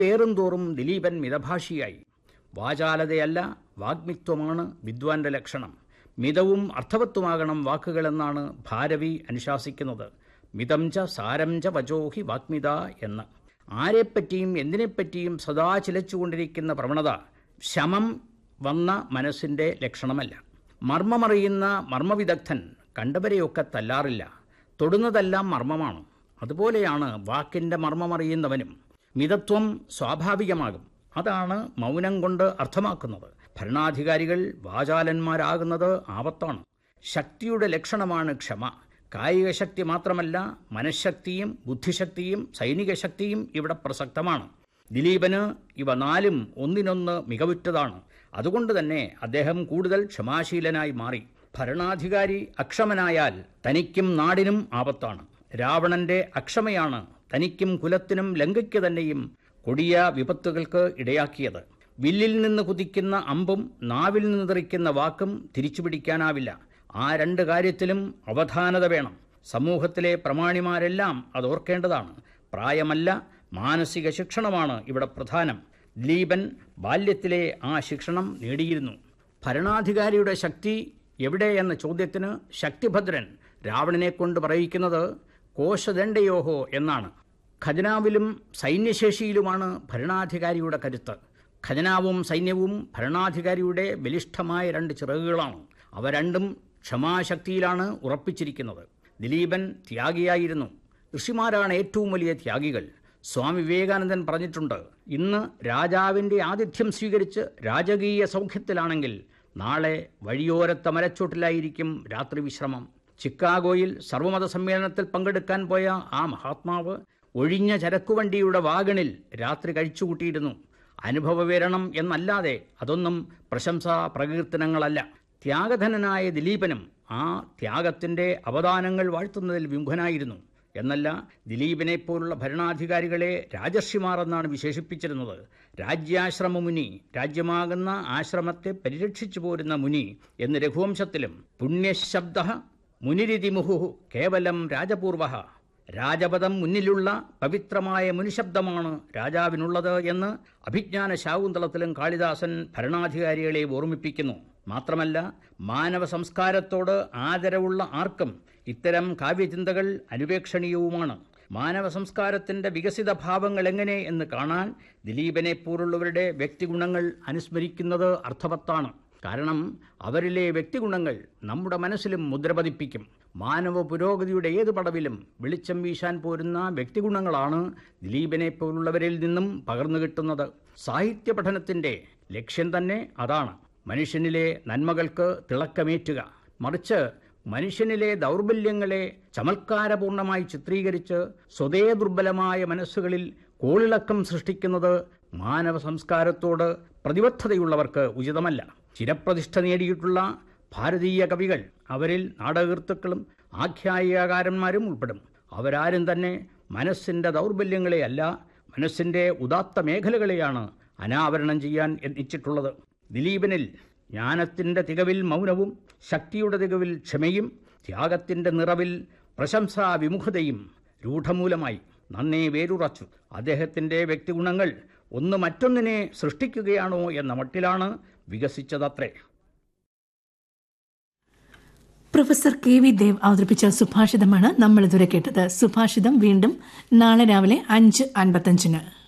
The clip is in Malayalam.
ഏറുംതോറും ദിലീപൻ മിതഭാഷിയായി വാചാലതയല്ല വാഗ്മിത്വമാണ് വിദ്വാന്റെ ലക്ഷണം മിതവും അർത്ഥവത്തുമാകണം വാക്കുകളെന്നാണ് ഭാരവി അനുശാസിക്കുന്നത് മിതം ച സാരം ച വചോഹി വാഗ്മിത എന്ന് ആരെപ്പറ്റിയും എന്തിനെപ്പറ്റിയും സദാ ചിലച്ചുകൊണ്ടിരിക്കുന്ന പ്രവണത ശമം വന്ന മനസ്സിൻ്റെ ലക്ഷണമല്ല മർമ്മമറിയുന്ന മർമ്മവിദഗ്ധൻ കണ്ടവരെയൊക്കെ തല്ലാറില്ല തൊടുന്നതെല്ലാം മർമ്മമാണ് അതുപോലെയാണ് വാക്കിൻ്റെ മർമ്മമറിയുന്നവനും മിതത്വം സ്വാഭാവികമാകും അതാണ് മൗനം കൊണ്ട് അർത്ഥമാക്കുന്നത് ഭരണാധികാരികൾ വാചാലന്മാരാകുന്നത് ആപത്താണ് ശക്തിയുടെ ലക്ഷണമാണ് ക്ഷമ കായിക ശക്തി മാത്രമല്ല മനഃശക്തിയും ബുദ്ധിശക്തിയും സൈനിക ശക്തിയും ഇവിടെ പ്രസക്തമാണ് ദിലീപന് ഇവ നാലും ഒന്നിനൊന്ന് മികവുറ്റതാണ് അതുകൊണ്ട് തന്നെ അദ്ദേഹം കൂടുതൽ ക്ഷമാശീലനായി മാറി ഭരണാധികാരി അക്ഷമനായാൽ തനിക്കും നാടിനും ആപത്താണ് രാവണന്റെ അക്ഷമയാണ് തനിക്കും കുലത്തിനും ലങ്കയ്ക്ക് തന്നെയും കൊടിയ വിപത്തുകൾക്ക് ഇടയാക്കിയത് വില്ലിൽ നിന്ന് കുതിക്കുന്ന അമ്പും നാവിൽ നിന്ന് തെറിക്കുന്ന വാക്കും തിരിച്ചുപിടിക്കാനാവില്ല ആ രണ്ട് കാര്യത്തിലും അവധാനത വേണം സമൂഹത്തിലെ പ്രമാണിമാരെല്ലാം അത് ഓർക്കേണ്ടതാണ് പ്രായമല്ല മാനസിക ശിക്ഷണമാണ് ഇവിടെ പ്രധാനം ദിലീപൻ ബാല്യത്തിലെ ആ ശിക്ഷണം നേടിയിരുന്നു ഭരണാധികാരിയുടെ ശക്തി എവിടെ എന്ന ചോദ്യത്തിന് ശക്തിഭദ്രൻ രാവണനെ കൊണ്ട് പറയിക്കുന്നത് കോശദണ്ഡയോഹോ എന്നാണ് ഖജനാവിലും സൈന്യശേഷിയിലുമാണ് ഭരണാധികാരിയുടെ കരുത്ത് ഖജനാവും സൈന്യവും ഭരണാധികാരിയുടെ ബലിഷ്ഠമായ രണ്ട് ചിറകുകളാണ് അവ രണ്ടും ക്ഷമാശക്തിയിലാണ് ഉറപ്പിച്ചിരിക്കുന്നത് ദിലീപൻ ത്യാഗിയായിരുന്നു ഋഷിമാരാണ് ഏറ്റവും വലിയ ത്യാഗികൾ സ്വാമി വിവേകാനന്ദൻ പറഞ്ഞിട്ടുണ്ട് ഇന്ന് രാജാവിൻ്റെ ആതിഥ്യം സ്വീകരിച്ച് രാജകീയ സൗഖ്യത്തിലാണെങ്കിൽ നാളെ വഴിയോരത്തെ മരച്ചോട്ടിലായിരിക്കും രാത്രി വിശ്രമം ചിക്കാഗോയിൽ സർവമത സമ്മേളനത്തിൽ പങ്കെടുക്കാൻ പോയ ആ മഹാത്മാവ് ഒഴിഞ്ഞ ചരക്കുവണ്ടിയുടെ വാഗണിൽ രാത്രി കഴിച്ചുകൂട്ടിയിരുന്നു അനുഭവവിവരണം എന്നല്ലാതെ അതൊന്നും പ്രശംസാ പ്രകീർത്തനങ്ങളല്ല ത്യാഗധനനായ ദിലീപനും ആ ത്യാഗത്തിൻ്റെ അവദാനങ്ങൾ വാഴ്ത്തുന്നതിൽ വിമുഖനായിരുന്നു എന്നല്ല ദിലീപിനെ പോലുള്ള ഭരണാധികാരികളെ രാജർഷിമാർ എന്നാണ് വിശേഷിപ്പിച്ചിരുന്നത് രാജ്യാശ്രമ മുനി രാജ്യമാകുന്ന ആശ്രമത്തെ പരിരക്ഷിച്ചു പോരുന്ന മുനി എന്ന് രഘുവംശത്തിലും പുണ്യശബ്ദ മുനിരിതിമുഹു കേവലം രാജപൂർവ രാജപദം മുന്നിലുള്ള പവിത്രമായ മുനിശബ്ദമാണ് രാജാവിനുള്ളത് എന്ന് അഭിജ്ഞാന ശാകുന്തളത്തിലും കാളിദാസൻ ഭരണാധികാരികളെ ഓർമ്മിപ്പിക്കുന്നു മാത്രമല്ല മാനവ സംസ്കാരത്തോട് ആദരവുള്ള ആർക്കും ഇത്തരം കാവ്യചിന്തകൾ അനുപേക്ഷണീയവുമാണ് മാനവ സംസ്കാരത്തിൻ്റെ വികസിത ഭാവങ്ങൾ എങ്ങനെ എന്ന് കാണാൻ ദിലീപനെ പോലുള്ളവരുടെ വ്യക്തിഗുണങ്ങൾ അനുസ്മരിക്കുന്നത് അർത്ഥവത്താണ് കാരണം അവരിലെ വ്യക്തിഗുണങ്ങൾ നമ്മുടെ മനസ്സിലും മുദ്രപതിപ്പിക്കും മാനവ പുരോഗതിയുടെ ഏത് പടവിലും വെളിച്ചം വീശാൻ പോരുന്ന വ്യക്തിഗുണങ്ങളാണ് ദിലീപിനെ പോലുള്ളവരിൽ നിന്നും പകർന്നു കിട്ടുന്നത് സാഹിത്യ പഠനത്തിൻ്റെ ലക്ഷ്യം തന്നെ അതാണ് മനുഷ്യനിലെ നന്മകൾക്ക് തിളക്കമേറ്റുക മറിച്ച് മനുഷ്യനിലെ ദൗർബല്യങ്ങളെ ചമൽക്കാരപൂർണമായി ചിത്രീകരിച്ച് സ്വതേ ദുർബലമായ മനസ്സുകളിൽ കോളിളക്കം സൃഷ്ടിക്കുന്നത് മാനവ സംസ്കാരത്തോട് പ്രതിബദ്ധതയുള്ളവർക്ക് ഉചിതമല്ല ചിരപ്രതിഷ്ഠ നേടിയിട്ടുള്ള ഭാരതീയ കവികൾ അവരിൽ നാടകകൃത്തുക്കളും ആഖ്യായികാരന്മാരും ഉൾപ്പെടും അവരാരും തന്നെ മനസ്സിൻ്റെ ദൗർബല്യങ്ങളെയല്ല മനസ്സിൻ്റെ ഉദാത്ത മേഖലകളെയാണ് അനാവരണം ചെയ്യാൻ യത്നിച്ചിട്ടുള്ളത് ദിലീപനിൽ ജ്ഞാനത്തിൻ്റെ തികവിൽ മൗനവും ശക്തിയുടെ തികവിൽ ക്ഷമയും ത്യാഗത്തിൻ്റെ നിറവിൽ പ്രശംസാ വിമുഖതയും രൂഢമൂലമായി നന്നേ വേരുറച്ചു അദ്ദേഹത്തിൻ്റെ വ്യക്തിഗുണങ്ങൾ ഒന്ന് മറ്റൊന്നിനെ സൃഷ്ടിക്കുകയാണോ എന്ന മട്ടിലാണ് വികസിച്ചതത്രേ പ്രൊഫസർ കെ വി ദേവ് അവതരിപ്പിച്ച സുഭാഷിതമാണ് നമ്മൾ ഇതുവരെ കേട്ടത് സുഭാഷിതം വീണ്ടും നാളെ രാവിലെ അഞ്ച് അൻപത്തഞ്ചിന്